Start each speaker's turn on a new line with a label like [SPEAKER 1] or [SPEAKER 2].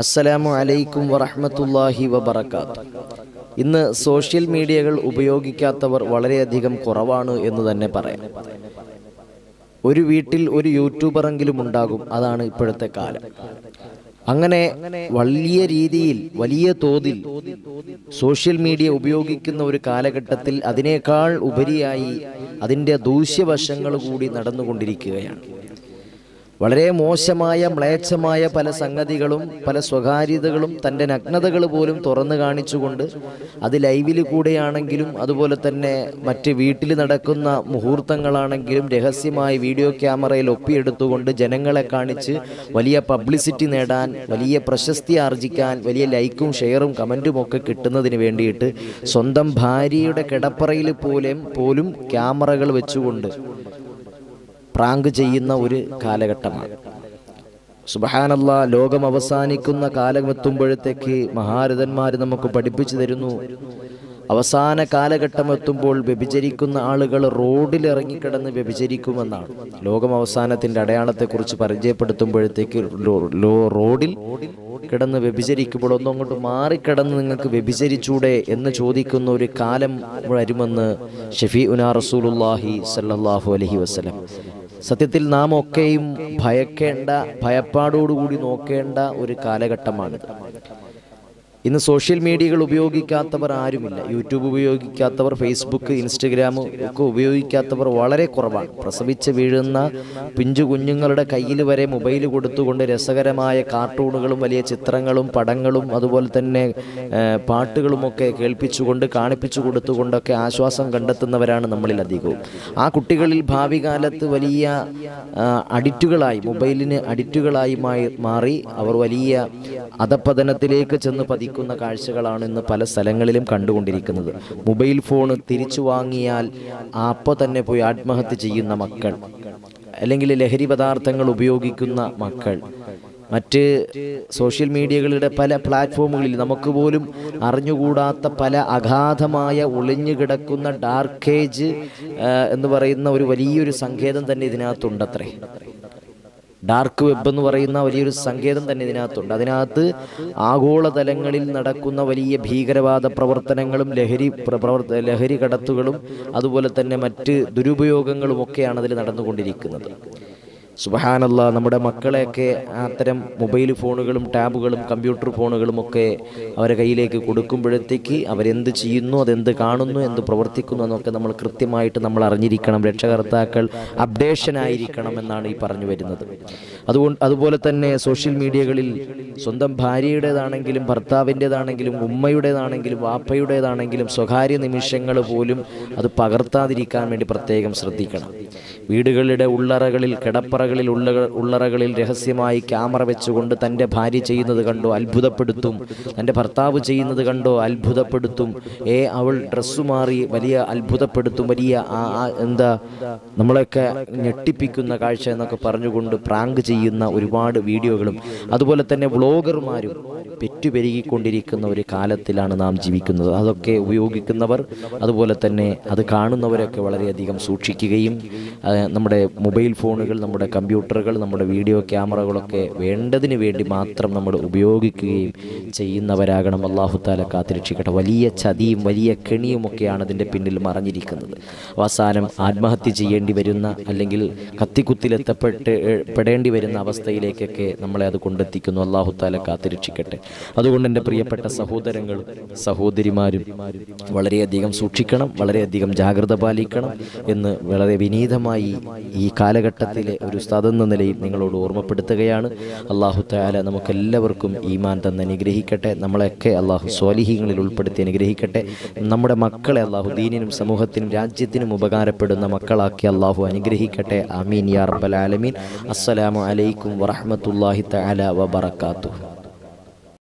[SPEAKER 1] അസ്സലാമു അലൈക്കും വറഹ്മത്തുള്ളാഹി വബറകാത്ത് ഇന്ന് സോഷ്യൽ മീഡിയകൾ ഉപയോഗിക്കാത്തവർ വളരെയധികം കുറവാണ് എന്ന് തന്നെ പറയാം ഒരു വീട്ടിൽ ഒരു യൂട്യൂബറെങ്കിലും ഉണ്ടാകും അതാണ് ഇപ്പോഴത്തെ കാലം അങ്ങനെ വലിയ രീതിയിൽ വലിയ തോതിൽ സോഷ്യൽ മീഡിയ ഉപയോഗിക്കുന്ന ഒരു കാലഘട്ടത്തിൽ അതിനേക്കാൾ ഉപരിയായി അതിൻ്റെ ദൂഷ്യവശങ്ങൾ കൂടി നടന്നുകൊണ്ടിരിക്കുകയാണ് വളരെ മോശമായ മ്ലേച്ഛമായ പല സംഗതികളും പല സ്വകാര്യതകളും തൻ്റെ നഗ്നതകൾ പോലും തുറന്നു കാണിച്ചുകൊണ്ട് അത് ലൈവിൽ കൂടെയാണെങ്കിലും അതുപോലെ തന്നെ മറ്റ് വീട്ടിൽ നടക്കുന്ന മുഹൂർത്തങ്ങളാണെങ്കിലും രഹസ്യമായി വീഡിയോ ക്യാമറയിൽ ഒപ്പിയെടുത്തുകൊണ്ട് ജനങ്ങളെ കാണിച്ച് വലിയ പബ്ലിസിറ്റി നേടാൻ വലിയ പ്രശസ്തി ആർജിക്കാൻ വലിയ ലൈക്കും ഷെയറും കമൻറ്റും ഒക്കെ കിട്ടുന്നതിന് വേണ്ടിയിട്ട് സ്വന്തം ഭാര്യയുടെ കിടപ്പറയിൽ പോലും പോലും ക്യാമറകൾ വെച്ചുകൊണ്ട് പ്രാങ്ക് ചെയ്യുന്ന ഒരു കാലഘട്ടമാണ് സുബഹാനല്ല ലോകം അവസാനിക്കുന്ന കാലമെത്തുമ്പോഴത്തേക്ക് മഹാരഥന്മാർ നമുക്ക് പഠിപ്പിച്ചു തരുന്നു അവസാന കാലഘട്ടം എത്തുമ്പോൾ വ്യഭിചരിക്കുന്ന ആളുകൾ റോഡിൽ ഇറങ്ങിക്കിടന്ന് വ്യഭിചരിക്കുമെന്നാണ് ലോകം അവസാനത്തിന്റെ അടയാളത്തെക്കുറിച്ച് പരിചയപ്പെടുത്തുമ്പോഴത്തേക്ക് ലോ- ലോ- റോഡിൽ കിടന്ന് വ്യഭിചരിക്കുമ്പോൾ ഒന്നും അങ്ങോട്ട് മാറിക്കിടന്ന് നിങ്ങൾക്ക് വ്യഭിചരിച്ചൂടെ എന്ന് ചോദിക്കുന്ന ഒരു കാലം വരുമെന്ന് ഷഫീ ഉനാ റസൂലുല്ലാഹി സല്ലല്ലാഹു അലൈഹി വസല്ലം സത്യത്തിൽ നാം ഒക്കെയും ഭയക്കേണ്ട ഭയപ്പാടോടുകൂടി നോക്കേണ്ട ഒരു കാലഘട്ടമാണിത് ഇന്ന് സോഷ്യൽ മീഡിയകൾ ഉപയോഗിക്കാത്തവർ ആരുമില്ല യൂട്യൂബ് ഉപയോഗിക്കാത്തവർ ഫേസ്ബുക്ക് ഇൻസ്റ്റഗ്രാം ഒക്കെ ഉപയോഗിക്കാത്തവർ വളരെ കുറവാണ് പ്രസവിച്ച് വീഴുന്ന പിഞ്ചു കുഞ്ഞുങ്ങളുടെ കയ്യിൽ വരെ മൊബൈൽ കൊടുത്തുകൊണ്ട് രസകരമായ കാർട്ടൂണുകളും വലിയ ചിത്രങ്ങളും പടങ്ങളും അതുപോലെ തന്നെ ഏഹ്, പാട്ടുകളുമൊക്കെ കേൾപ്പിച്ചുകൊണ്ട് കാണിപ്പിച്ചു കൊടുത്തുകൊണ്ടൊക്കെ ആശ്വാസം കണ്ടെത്തുന്നവരാണ് നമ്മളിൽ അധികവും ആ കുട്ടികളിൽ ഭാവി കാലത്ത് വലിയ ആ, അഡിക്റ്റുകളായി മൊബൈലിന് അഡിക്റ്റുകളായി മായി- മാറി അവർ വലിയ അധപ്പതനത്തിലേക്ക് ചെന്ന് പതിക്കുന്ന കാഴ്ചകളാണ് ഇന്ന് പല സ്ഥലങ്ങളിലും കണ്ടുകൊണ്ടിരിക്കുന്നത് മൊബൈൽ ഫോൺ തിരിച്ചു വാങ്ങിയാൽ അപ്പോൾ തന്നെ പോയി ആത്മഹത്യ ചെയ്യുന്ന മക്കൾ അല്ലെങ്കിൽ ലഹരി പദാർത്ഥങ്ങൾ ഉപയോഗിക്കുന്ന മക്കൾ മറ്റ് സോഷ്യൽ മീഡിയകളുടെ പല പ്ലാറ്റ്ഫോമുകളിൽ നമുക്ക് പോലും അറിഞ്ഞുകൂടാത്ത പല അഗാധമായ ഒളിഞ്ഞു കിടക്കുന്ന ഡാർക്കേജ് എന്ന് പറയുന്ന ഒരു വലിയൊരു സങ്കേതം തന്നെ ഇതിനകത്തുണ്ടത്രേ ഡാർക്ക് വെബ് എന്ന് പറയുന്ന വലിയൊരു സങ്കേതം തന്നെ ഇതിനകത്തുണ്ട് അതിനകത്ത് ആഗോളതലങ്ങളിൽ നടക്കുന്ന വലിയ ഭീകരവാദ പ്രവർത്തനങ്ങളും ലഹരി പ്ര- പ്രവർത്ത ലഹരി കടത്തുകളും അതുപോലെ തന്നെ മറ്റ് ദുരുപയോഗങ്ങളും ഒക്കെയാണ് അതിൽ നടന്നുകൊണ്ടിരിക്കുന്നത് സുബഹാനല്ല നമ്മുടെ മക്കളെയൊക്കെ അത്തരം മൊബൈൽ ഫോണുകളും ടാബുകളും കമ്പ്യൂട്ടർ ഫോണുകളും ഒക്കെ അവരെ കയ്യിലേക്ക് കൊടുക്കുമ്പോഴത്തേക്ക് അവരെന്ത് ചെയ്യുന്നു അതെന്ത് കാണുന്നു എന്ത് പ്രവർത്തിക്കുന്നു എന്നൊക്കെ നമ്മൾ കൃത്യമായിട്ട് നമ്മൾ അറിഞ്ഞിരിക്കണം രക്ഷകർത്താക്കൾ അപ്ഡേഷൻ ആയിരിക്കണം എന്നാണ് ഈ പറഞ്ഞു വരുന്നത് അതുകൊണ്ട് അതുപോലെ തന്നെ സോഷ്യൽ മീഡിയകളിൽ സ്വന്തം ഭാര്യയുടേതാണെങ്കിലും ഭർത്താവിൻ്റെതാണെങ്കിലും ഉമ്മയുടേതാണെങ്കിലും വാപ്പയുടേതാണെങ്കിലും സ്വകാര്യ നിമിഷങ്ങൾ പോലും അത് പകർത്താതിരിക്കാൻ വേണ്ടി പ്രത്യേകം ശ്രദ്ധിക്കണം വീടുകളുടെ ഉള്ളറകളിൽ കിടപ്പറകളിൽ ഉള്ള ഉള്ളറകളിൽ രഹസ്യമായി ക്യാമറ വെച്ചുകൊണ്ട് തൻ്റെ ഭാര്യ ചെയ്യുന്നത് കണ്ടോ അത്ഭുതപ്പെടുത്തും തൻ്റെ ഭർത്താവ് ചെയ്യുന്നത് കണ്ടോ അത്ഭുതപ്പെടുത്തും ഏ അവൾ ഡ്രസ്സ് മാറി വലിയ അത്ഭുതപ്പെടുത്തും വലിയ ആ ആ എന്താ നമ്മളെയൊക്കെ ഞെട്ടിപ്പിക്കുന്ന കാഴ്ച എന്നൊക്കെ പറഞ്ഞുകൊണ്ട് പ്രാങ്ക് ചെയ്യുന്ന ഒരുപാട് വീഡിയോകളും അതുപോലെ തന്നെ വ്ളോഗർമാരും പെറ്റുപെരുകിക്കൊണ്ടിരിക്കുന്ന ഒരു കാലത്തിലാണ് നാം ജീവിക്കുന്നത് അതൊക്കെ ഉപയോഗിക്കുന്നവർ അതുപോലെ തന്നെ അത് കാണുന്നവരൊക്കെ വളരെയധികം സൂക്ഷിക്കുകയും ആ, നമ്മുടെ മൊബൈൽ ഫോണുകൾ നമ്മുടെ കമ്പ്യൂട്ടറുകൾ നമ്മുടെ വീഡിയോ ക്യാമറകളൊക്കെ വേണ്ടതിന് വേണ്ടി മാത്രം നമ്മൾ ഉപയോഗിക്കുകയും ചെയ്യുന്നവരാകണം അള്ളാഹു താല കാത്തിരക്ഷിക്കട്ടെ വലിയ ചതിയും വലിയ കെണിയും ഒക്കെയാണ് അതിൻ്റെ പിന്നിൽ മറഞ്ഞിരിക്കുന്നത് അവസാനം ആത്മഹത്യ ചെയ്യേണ്ടി വരുന്ന അല്ലെങ്കിൽ കത്തിക്കുത്തിലെത്തപ്പെട്ട് ഏ- പെടേണ്ടി വരുന്ന അവസ്ഥയിലേക്കൊക്കെ നമ്മളെ അത് കൊണ്ടെത്തിക്കുന്നു അള്ളാഹു താല കാത്തിരക്ഷിക്കട്ടെ അതുകൊണ്ട് എൻ്റെ പ്രിയപ്പെട്ട സഹോദരങ്ങളും സഹോദരിമാരും വളരെയധികം സൂക്ഷിക്കണം വളരെയധികം ജാഗ്രത പാലിക്കണം എന്ന് വളരെ വിനീതമായി ഈ കാലഘട്ടത്തിലെ ഒരു ഉസ്താദ് എന്ന നിലയിൽ നിങ്ങളോട് ഓർമ്മപ്പെടുത്തുകയാണ് അള്ളാഹു താല നമുക്കെല്ലാവർക്കും ഈമാൻ തന്ന് അനുഗ്രഹിക്കട്ടെ നമ്മളെയൊക്കെ അള്ളാഹു സ്വാലിഹീങ്ങളിൽ ഉൾപ്പെടുത്തി അനുഗ്രഹിക്കട്ടെ നമ്മുടെ മക്കളെ അള്ളാഹു ദീനിനും സമൂഹത്തിനും രാജ്യത്തിനും ഉപകാരപ്പെടുന്ന മക്കളാക്കി അള്ളാഹു അനുഗ്രഹിക്കട്ടെ ആമീൻ യാ റബ്ബൽ ആലമീൻ അസ്സലാമു അലൈക്കും വറഹ്മത്തുള്ളാഹി തആല വബറകാതുഹു